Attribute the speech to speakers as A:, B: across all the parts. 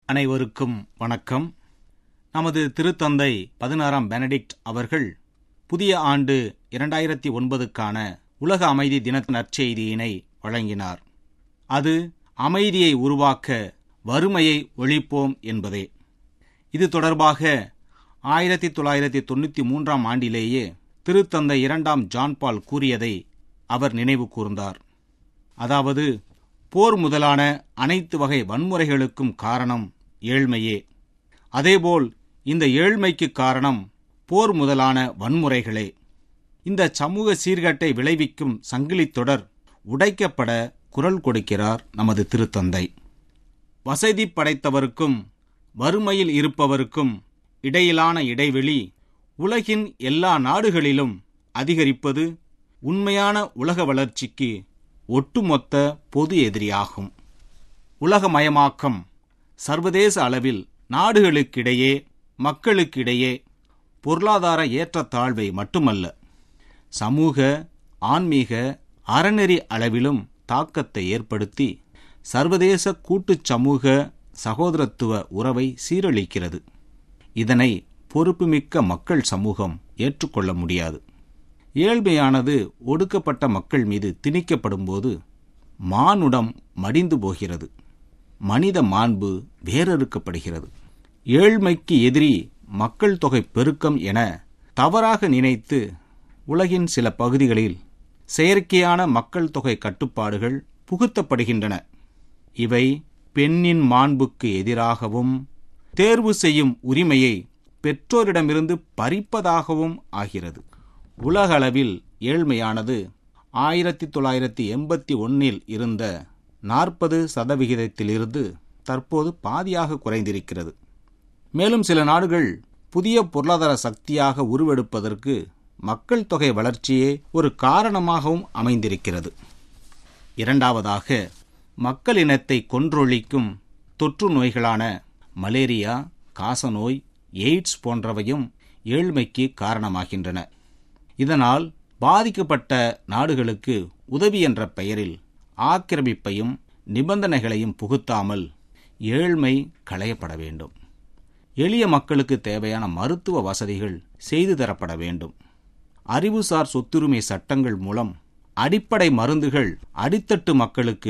A: அனைவருக்கும் வணக்கம் நமது திருத்தந்தை பதினாறாம் பெனடிக்ட் அவர்கள் புதிய ஆண்டு இரண்டாயிரத்தி ஒன்பதுக்கான உலக அமைதி தின நற்செய்தியினை வழங்கினார் அது அமைதியை உருவாக்க வறுமையை ஒழிப்போம் என்பதே இது தொடர்பாக ஆயிரத்தி தொள்ளாயிரத்தி தொண்ணூற்றி மூன்றாம் ஆண்டிலேயே திருத்தந்தை இரண்டாம் ஜான் பால் கூறியதை அவர் நினைவு கூர்ந்தார் அதாவது போர் முதலான அனைத்து வகை வன்முறைகளுக்கும் காரணம் ஏழ்மையே அதேபோல் இந்த ஏழ்மைக்கு காரணம் போர் முதலான வன்முறைகளே இந்த சமூக சீர்கட்டை விளைவிக்கும் சங்கிலித் தொடர் உடைக்கப்பட குரல் கொடுக்கிறார் நமது திருத்தந்தை வசதி படைத்தவருக்கும் வறுமையில் இருப்பவருக்கும் இடையிலான இடைவெளி உலகின் எல்லா நாடுகளிலும் அதிகரிப்பது உண்மையான உலக வளர்ச்சிக்கு ஒட்டுமொத்த பொது எதிரியாகும் உலகமயமாக்கம் சர்வதேச அளவில் நாடுகளுக்கிடையே மக்களுக்கிடையே பொருளாதார ஏற்றத்தாழ்வை மட்டுமல்ல சமூக ஆன்மீக அறநெறி அளவிலும் தாக்கத்தை ஏற்படுத்தி சர்வதேச கூட்டுச் சமூக சகோதரத்துவ உறவை சீரழிக்கிறது இதனை பொறுப்புமிக்க மக்கள் சமூகம் ஏற்றுக்கொள்ள முடியாது ஏழ்மையானது ஒடுக்கப்பட்ட மக்கள் மீது திணிக்கப்படும்போது மானுடம் மடிந்து போகிறது மனித மாண்பு வேறறுக்கப்படுகிறது ஏழ்மைக்கு எதிரி மக்கள் தொகை பெருக்கம் என தவறாக நினைத்து உலகின் சில பகுதிகளில் செயற்கையான மக்கள் தொகை கட்டுப்பாடுகள் புகுத்தப்படுகின்றன இவை பெண்ணின் மாண்புக்கு எதிராகவும் தேர்வு செய்யும் உரிமையை பெற்றோரிடமிருந்து பறிப்பதாகவும் ஆகிறது உலகளவில் ஏழ்மையானது ஆயிரத்தி தொள்ளாயிரத்தி எண்பத்தி ஒன்னில் இருந்த நாற்பது சதவிகிதத்திலிருந்து தற்போது பாதியாக குறைந்திருக்கிறது மேலும் சில நாடுகள் புதிய பொருளாதார சக்தியாக உருவெடுப்பதற்கு மக்கள் தொகை வளர்ச்சியே ஒரு காரணமாகவும் அமைந்திருக்கிறது இரண்டாவதாக மக்கள் இனத்தை கொன்றொழிக்கும் தொற்று நோய்களான மலேரியா காசநோய் எய்ட்ஸ் போன்றவையும் ஏழ்மைக்கு காரணமாகின்றன இதனால் பாதிக்கப்பட்ட நாடுகளுக்கு உதவி என்ற பெயரில் ஆக்கிரமிப்பையும் நிபந்தனைகளையும் புகுத்தாமல் ஏழ்மை களையப்பட வேண்டும் எளிய மக்களுக்கு தேவையான மருத்துவ வசதிகள் செய்து தரப்பட வேண்டும் அறிவுசார் சொத்துரிமை சட்டங்கள் மூலம் அடிப்படை மருந்துகள் அடித்தட்டு மக்களுக்கு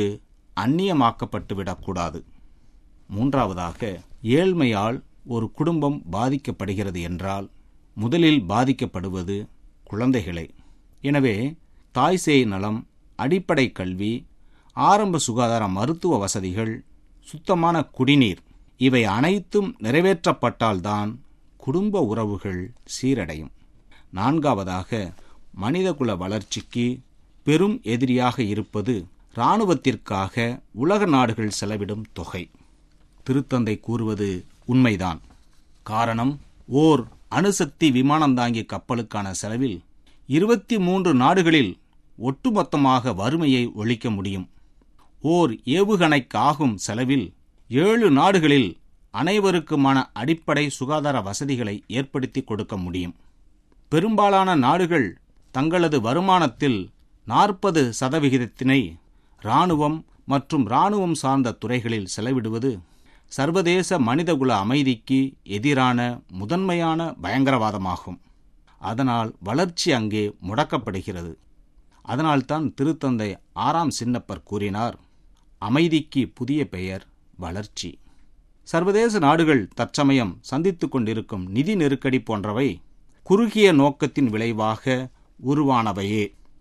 A: அந்நியமாக்கப்பட்டுவிடக்கூடாது மூன்றாவதாக ஏழ்மையால் ஒரு குடும்பம் பாதிக்கப்படுகிறது என்றால் முதலில் பாதிக்கப்படுவது குழந்தைகளே எனவே தாய் சேய் நலம் அடிப்படை கல்வி ஆரம்ப சுகாதார மருத்துவ வசதிகள் சுத்தமான குடிநீர் இவை அனைத்தும் நிறைவேற்றப்பட்டால்தான் குடும்ப உறவுகள் சீரடையும் நான்காவதாக மனிதகுல வளர்ச்சிக்கு பெரும் எதிரியாக இருப்பது இராணுவத்திற்காக உலக நாடுகள் செலவிடும் தொகை திருத்தந்தை கூறுவது உண்மைதான் காரணம் ஓர் அணுசக்தி விமானந்தாங்கி கப்பலுக்கான செலவில் இருபத்தி மூன்று நாடுகளில் ஒட்டுமொத்தமாக வறுமையை ஒழிக்க முடியும் ஓர் ஏவுகணைக்காகும் செலவில் ஏழு நாடுகளில் அனைவருக்குமான அடிப்படை சுகாதார வசதிகளை ஏற்படுத்தி கொடுக்க முடியும் பெரும்பாலான நாடுகள் தங்களது வருமானத்தில் நாற்பது சதவிகிதத்தினை இராணுவம் மற்றும் இராணுவம் சார்ந்த துறைகளில் செலவிடுவது சர்வதேச மனிதகுல அமைதிக்கு எதிரான முதன்மையான பயங்கரவாதமாகும் அதனால் வளர்ச்சி அங்கே முடக்கப்படுகிறது அதனால்தான் திருத்தந்தை ஆறாம் சின்னப்பர் கூறினார் அமைதிக்கு புதிய பெயர் வளர்ச்சி சர்வதேச நாடுகள் தற்சமயம் சந்தித்துக் கொண்டிருக்கும் நிதி நெருக்கடி போன்றவை குறுகிய நோக்கத்தின் விளைவாக உருவானவையே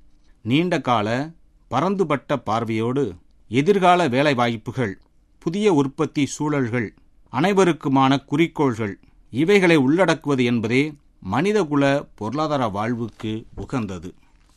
A: நீண்டகால பரந்துபட்ட பார்வையோடு எதிர்கால வேலைவாய்ப்புகள் புதிய உற்பத்தி சூழல்கள் அனைவருக்குமான குறிக்கோள்கள் இவைகளை உள்ளடக்குவது என்பதே மனிதகுல பொருளாதார வாழ்வுக்கு உகந்தது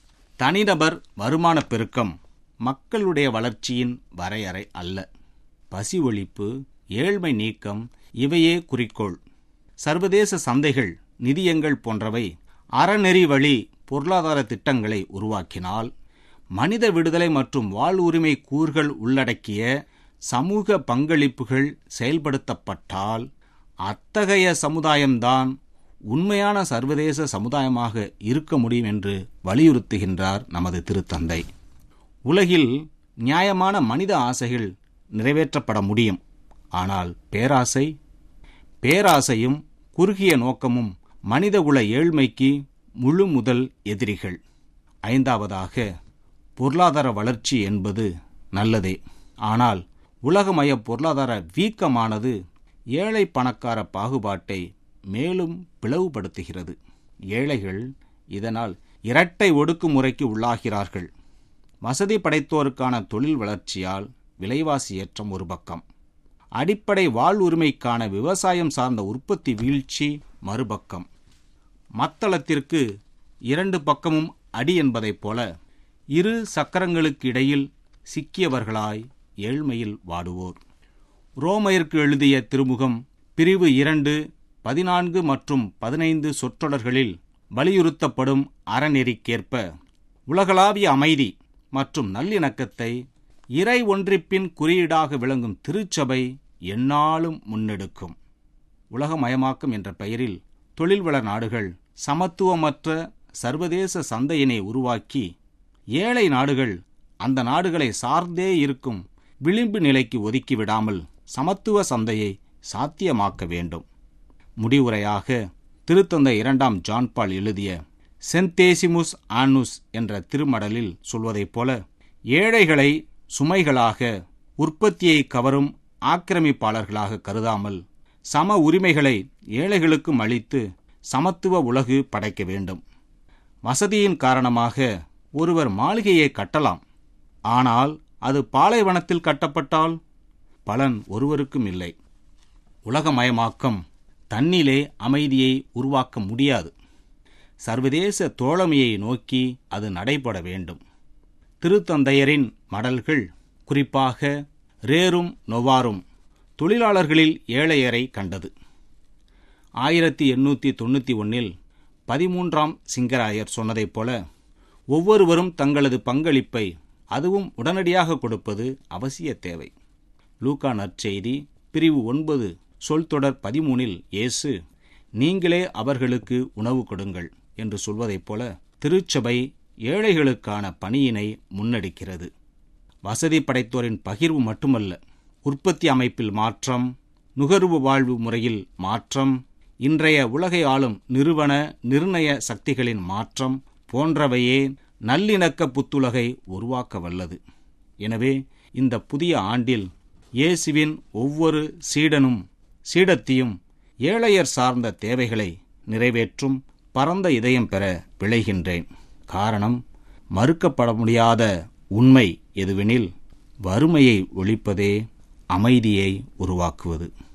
A: தனிநபர் வருமான பெருக்கம் மக்களுடைய வளர்ச்சியின் வரையறை அல்ல பசி ஒழிப்பு ஏழ்மை நீக்கம் இவையே குறிக்கோள் சர்வதேச சந்தைகள் நிதியங்கள் போன்றவை அறநெறி வழி பொருளாதார திட்டங்களை உருவாக்கினால் மனித விடுதலை மற்றும் வாழ்வுரிமை கூறுகள் உள்ளடக்கிய சமூக பங்களிப்புகள் செயல்படுத்தப்பட்டால் அத்தகைய சமுதாயம்தான் உண்மையான சர்வதேச சமுதாயமாக இருக்க முடியும் என்று வலியுறுத்துகின்றார் நமது திருத்தந்தை உலகில் நியாயமான மனித ஆசைகள் நிறைவேற்றப்பட முடியும் ஆனால் பேராசை பேராசையும் குறுகிய நோக்கமும் மனிதகுல ஏழ்மைக்கு முழு முதல் எதிரிகள் ஐந்தாவதாக பொருளாதார வளர்ச்சி என்பது நல்லதே ஆனால் உலகமய பொருளாதார வீக்கமானது ஏழை பணக்கார பாகுபாட்டை மேலும் பிளவுபடுத்துகிறது ஏழைகள் இதனால் இரட்டை ஒடுக்குமுறைக்கு உள்ளாகிறார்கள் வசதி படைத்தோருக்கான தொழில் வளர்ச்சியால் விலைவாசி ஏற்றம் ஒரு பக்கம் அடிப்படை வாழ்வுரிமைக்கான விவசாயம் சார்ந்த உற்பத்தி வீழ்ச்சி மறுபக்கம் மத்தளத்திற்கு இரண்டு பக்கமும் அடி என்பதைப் போல இரு சக்கரங்களுக்கு இடையில் சிக்கியவர்களாய் ஏழ்மையில் வாடுவோர் ரோமையருக்கு எழுதிய திருமுகம் பிரிவு இரண்டு பதினான்கு மற்றும் பதினைந்து சொற்றொடர்களில் வலியுறுத்தப்படும் அறநெறிக்கேற்ப உலகளாவிய அமைதி மற்றும் நல்லிணக்கத்தை இறை ஒன்றிப்பின் குறியீடாக விளங்கும் திருச்சபை எந்நாளும் முன்னெடுக்கும் உலகமயமாக்கம் என்ற பெயரில் தொழில்வள நாடுகள் சமத்துவமற்ற சர்வதேச சந்தையினை உருவாக்கி ஏழை நாடுகள் அந்த நாடுகளை சார்ந்தே இருக்கும் விளிம்பு நிலைக்கு ஒதுக்கிவிடாமல் சமத்துவ சந்தையை சாத்தியமாக்க வேண்டும் முடிவுரையாக திருத்தந்தை இரண்டாம் ஜான்பால் எழுதிய சென்தேசிமுஸ் ஆனுஸ் என்ற திருமடலில் சொல்வதைப் போல ஏழைகளை சுமைகளாக உற்பத்தியை கவரும் ஆக்கிரமிப்பாளர்களாக கருதாமல் சம உரிமைகளை ஏழைகளுக்கும் அளித்து சமத்துவ உலகு படைக்க வேண்டும் வசதியின் காரணமாக ஒருவர் மாளிகையை கட்டலாம் ஆனால் அது பாலைவனத்தில் கட்டப்பட்டால் பலன் ஒருவருக்கும் இல்லை உலகமயமாக்கம் தன்னிலே அமைதியை உருவாக்க முடியாது சர்வதேச தோழமையை நோக்கி அது நடைபெற வேண்டும் திருத்தந்தையரின் மடல்கள் குறிப்பாக ரேரும் நொவாரும் தொழிலாளர்களில் ஏழையரை கண்டது ஆயிரத்தி எண்ணூற்றி தொண்ணூற்றி ஒன்னில் பதிமூன்றாம் சிங்கராயர் சொன்னதைப் போல ஒவ்வொருவரும் தங்களது பங்களிப்பை அதுவும் உடனடியாக கொடுப்பது அவசிய தேவை லூக்கா நற்செய்தி பிரிவு ஒன்பது சொல் தொடர் பதிமூனில் இயேசு நீங்களே அவர்களுக்கு உணவு கொடுங்கள் என்று சொல்வதைப் போல திருச்சபை ஏழைகளுக்கான பணியினை முன்னெடுக்கிறது வசதி படைத்தோரின் பகிர்வு மட்டுமல்ல உற்பத்தி அமைப்பில் மாற்றம் நுகர்வு வாழ்வு முறையில் மாற்றம் இன்றைய உலகை ஆளும் நிறுவன நிர்ணய சக்திகளின் மாற்றம் போன்றவையே நல்லிணக்க புத்துலகை உருவாக்க வல்லது எனவே இந்த புதிய ஆண்டில் இயேசுவின் ஒவ்வொரு சீடனும் சீடத்தியும் ஏழையர் சார்ந்த தேவைகளை நிறைவேற்றும் பரந்த இதயம் பெற விளைகின்றேன் காரணம் மறுக்கப்பட முடியாத உண்மை எதுவெனில் வறுமையை ஒழிப்பதே அமைதியை உருவாக்குவது